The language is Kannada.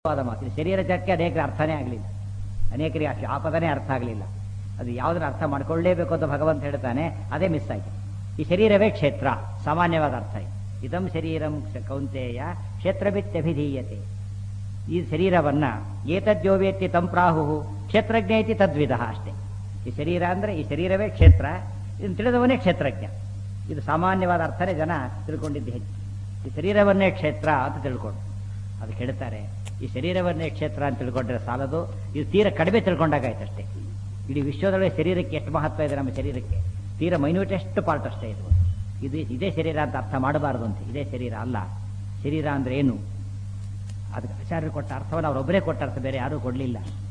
ವಾದ ಮಾತು ಇದು ಶರೀರ ಜಕ್ಕೆ ಅನೇಕರ ಅರ್ಥನೇ ಆಗಲಿಲ್ಲ ಅನೇಕರಿಗೆ ಆ ಆ ಪದನೇ ಅರ್ಥ ಆಗಲಿಲ್ಲ ಅದು ಯಾವುದನ್ನ ಅರ್ಥ ಮಾಡ್ಕೊಳ್ಳೇಬೇಕು ಅಂತ ಭಗವಂತ ಹೇಳ್ತಾನೆ ಅದೇ ಮಿಸ್ ಆಗಿದೆ ಈ ಶರೀರವೇ ಕ್ಷೇತ್ರ ಸಾಮಾನ್ಯವಾದ ಅರ್ಥ ಇದೆ ಇದಂ ಶರೀರಂ ಕ್ಷ- ಕೌಂತೆಯ ಕ್ಷೇತ್ರವಿತ್ಯಭಿಧೀಯತೆ ಈ ಶರೀರವನ್ನ ಏತದ್ಯೋವೇತ್ತಿ ತಂಪ್ರಾಹು ಕ್ಷೇತ್ರಜ್ಞ ಇತಿ ತದ್ವಿಧ ಅಷ್ಟೇ ಈ ಶರೀರ ಅಂದ್ರೆ ಈ ಶರೀರವೇ ಕ್ಷೇತ್ರ ಇದನ್ನು ತಿಳಿದವನೇ ಕ್ಷೇತ್ರಜ್ಞ ಇದು ಸಾಮಾನ್ಯವಾದ ಅರ್ಥನೇ ಜನ ತಿಳ್ಕೊಂಡಿದ್ದು ಹೆಚ್ಚು ಈ ಶರೀರವನ್ನೇ ಕ್ಷೇತ್ರ ಅಂತ ತಿಳ್ಕೊಂಡು ಅದು ಹೇಳ್ತಾರೆ ಈ ಶರೀರವನ್ನೇ ಕ್ಷೇತ್ರ ಅಂತ ತಿಳ್ಕೊಂಡ್ರೆ ಸಾಲದು ಇದು ತೀರ ಕಡಿಮೆ ತಿಳ್ಕೊಂಡಾಗಾಯ್ತಷ್ಟೇ ಇಡೀ ವಿಶ್ವದೊಳಗೆ ಶರೀರಕ್ಕೆ ಎಷ್ಟು ಮಹತ್ವ ಇದೆ ನಮ್ಮ ಶರೀರಕ್ಕೆ ತೀರ ಮೈನ್ಯೂಟೆಸ್ಟ್ ಪಾರ್ಟ್ ಅಷ್ಟೇ ಇದು ಇದು ಇದೇ ಶರೀರ ಅಂತ ಅರ್ಥ ಮಾಡಬಾರದು ಅಂತ ಇದೇ ಶರೀರ ಅಲ್ಲ ಶರೀರ ಅಂದ್ರೆ ಏನು ಅದಕ್ಕೆ ಆಚಾರ್ಯರು ಕೊಟ್ಟ ಅರ್ಥವನ್ನು ಅವರೊಬ್ಬರೇ ಕೊಟ್ಟ ಅರ್ಥ ಬೇರೆ ಯಾರೂ ಕೊಡಲಿಲ್ಲ